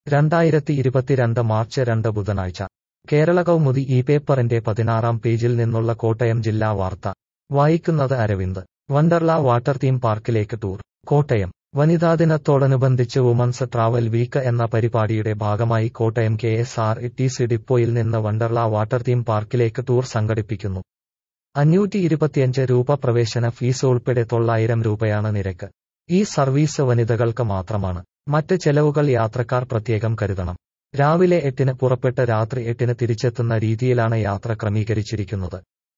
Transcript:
രണ്ടായിരത്തി ഇരുപത്തിരണ്ട് മാർച്ച് രണ്ട് ബുധനാഴ്ച കേരള കൗമുദി ഈ പേപ്പറിന്റെ പതിനാറാം പേജിൽ നിന്നുള്ള കോട്ടയം ജില്ലാ വാർത്ത വായിക്കുന്നത് അരവിന്ദ് വണ്ടർല വാട്ടർ തീം പാർക്കിലേക്ക് ടൂർ കോട്ടയം വനിതാ ദിനത്തോടനുബന്ധിച്ച് വുമൺസ് ട്രാവൽ വീക്ക് എന്ന പരിപാടിയുടെ ഭാഗമായി Kottayam K S R T C ഡിപ്പോയിൽ നിന്ന് വണ്ടർല വാട്ടർ തീം പാർക്കിലേക്ക് ടൂർ സംഘടിപ്പിക്കുന്നു അഞ്ഞൂറ്റി ഇരുപത്തിയഞ്ച് രൂപ പ്രവേശന ഫീസ് ഉൾപ്പെടെ തൊള്ളായിരം രൂപയാണ് നിരക്ക് ഈ സർവീസ് വനിതകൾക്ക് മാത്രമാണ് മറ്റ് ചെലവുകൾ യാത്രക്കാർ പ്രത്യേകം കരുതണം രാവിലെ എട്ടിന് പുറപ്പെട്ട് രാത്രി എട്ടിന് തിരിച്ചെത്തുന്ന രീതിയിലാണ് യാത്ര ക്രമീകരിച്ചിരിക്കുന്നത്